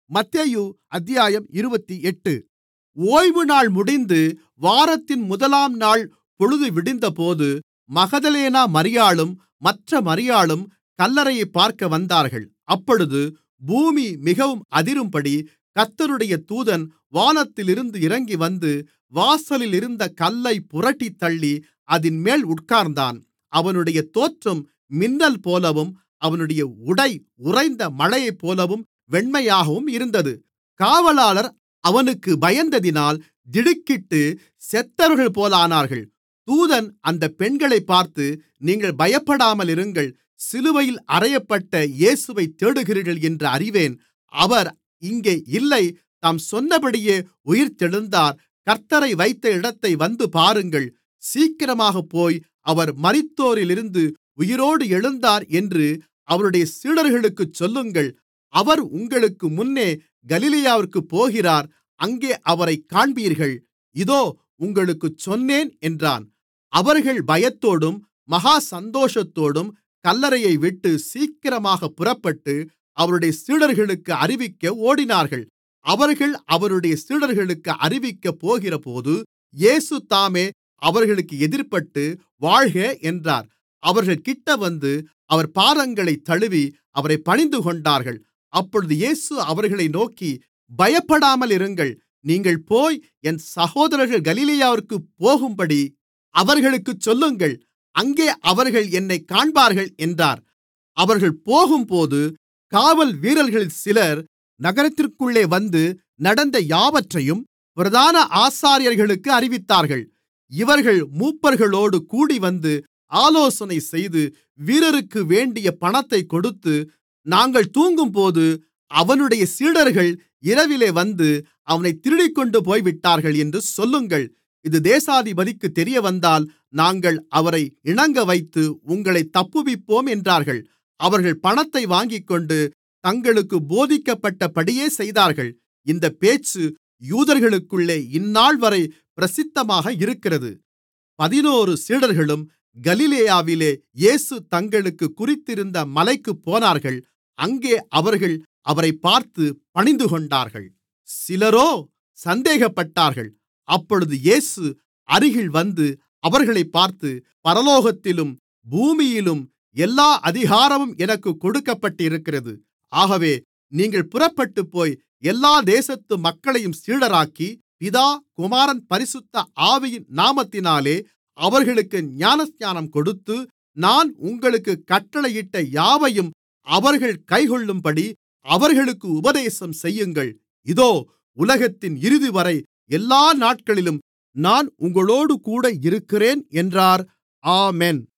மத்தேயு அத்தியாயம் இருபத்தெட்டு ஓய்வுநாள் முடிந்து வாரத்தின் முதலாம் நாள் பொழுது விடிந்தபோது மகதலேனா மரியாளும் மற்ற மரியாளும் கல்லறையைப் பார்க்க வந்தார்கள் அப்பொழுது பூமி மிகவும் அதிரும்படி கர்த்தருடைய தூதன் வானத்திலிருந்து இறங்கிவந்து வாசலில் இருந்த கல்லைப் புரட்டித்தள்ளி அதின்மேல் உட்கார்ந்தான் அவனுடைய தோற்றம் மின்னல்போலவும் அவனுடைய உடை உறைந்த மழையைப்போலவும் வெண்மையாகவும் இருந்தது காவலாளர் அவனுக்கு பயந்ததினால் திடுக்கிட்டு செத்தவர்கள்போலானார்கள் தூதன் அந்தப் பெண்களைப் பார்த்து நீங்கள் பயப்படாமலிருங்கள் சிலுவையில் அறையப்பட்ட இயேசுவைத் தேடுகிறீர்கள் என்று அறிவேன் அவர் இங்கே இல்லை தாம் சொன்னபடியே உயிர்த்தெழுந்தார் கர்த்த்தரை வைத்த இடத்தை வந்து பாருங்கள் சீக்கிரமாகப் போய் அவர் மரித்தோரிலிருந்து உயிரோடு எழுந்தார் என்று அவருடைய சீடர்களுக்குச் சொல்லுங்கள் அவர் உங்களுக்கு முன்னே கலிலேயாவிற்குப் போகிறார் அங்கே அவரைக் காண்பீர்கள் இதோ உங்களுக்குச் சொன்னேன் என்றான் அவர்கள் பயத்தோடும் மகா சந்தோஷத்தோடும் கல்லறையைவிட்டு சீக்கிரமாகப் புறப்பட்டு அவருடைய சீடர்களுக்கு அறிவிக்க ஓடினார்கள் அவர்கள் அவருடைய சீடர்களுக்கு அறிவிக்கப் போகிறபோது இயேசு தாமே அவர்களுக்கு எதிர்ப்பட்டு வாழ்க என்றார் அவர்கள் கிட்ட வந்து அவர் பாதங்களைத் தழுவி அவரைப் பணிந்துகொண்டார்கள் அப்பொழுது இயேசு அவர்களை நோக்கி பயப்படாமலிருங்கள் நீங்கள் போய் என் சகோதரர்கள் கலிலேயாவிற்குப் போகும்படி அவர்களுக்குச் சொல்லுங்கள் அங்கே அவர்கள் என்னைக் காண்பார்கள் என்றார் அவர்கள் போகும்போது காவல் வீரர்களில் சிலர் நகரத்திற்குள்ளே வந்து நடந்த யாவற்றையும் பிரதான ஆசாரியர்களுக்கு அறிவித்தார்கள் இவர்கள் மூப்பர்களோடு கூடிவந்து ஆலோசனை செய்து வீரருக்கு வேண்டிய பணத்தைக் கொடுத்து நாங்கள் தூங்கும்போது அவனுடைய சீடர்கள் இரவிலே வந்து அவனைத் திருடிக்கொண்டு போய்விட்டார்கள் என்று சொல்லுங்கள் இது தேசாதிபதிக்குத் தெரியவந்தால் நாங்கள் அவரை இணங்கவைத்து உங்களைத் தப்புவிப்போம் என்றார்கள் அவர்கள் பணத்தை வாங்கிக்கொண்டு தங்களுக்கு போதிக்கப்பட்டபடியே செய்தார்கள் இந்தப் பேச்சு யூதர்களுக்குள்ளே இந்நாள்வரை பிரசித்தமாக இருக்கிறது பதினோரு சீடர்களும் கலிலேயாவிலே இயேசு தங்களுக்குக் குறித்திருந்த மலைக்குப் போனார்கள் அங்கே அவர்கள் அவரைப் பார்த்து பணிந்துகொண்டார்கள் சிலரோ சந்தேகப்பட்டார்கள் அப்பொழுது இயேசு அருகில் வந்து அவர்களைப் பார்த்து பரலோகத்திலும் பூமியிலும் எல்லா அதிகாரமும் எனக்குக் கொடுக்கப்பட்டிருக்கிறது ஆகவே நீங்கள் புறப்பட்டுப்போய் எல்லா தேசத்து மக்களையும் சீடராக்கி பிதா குமாரன் பரிசுத்த ஆவியின் நாமத்தினாலே அவர்களுக்கு ஞானஸ்நானம் கொடுத்து நான் உங்களுக்குக் கட்டளையிட்ட யாவையும் அவர்கள் கைக்கொள்ளும்படி அவர்களுக்கு உபதேசம் செய்யுங்கள் இதோ உலகத்தின் இறுதிவரை எல்லா நாட்களிலும் நான் உங்களோடுகூட இருக்கிறேன் என்றார் ஆமென்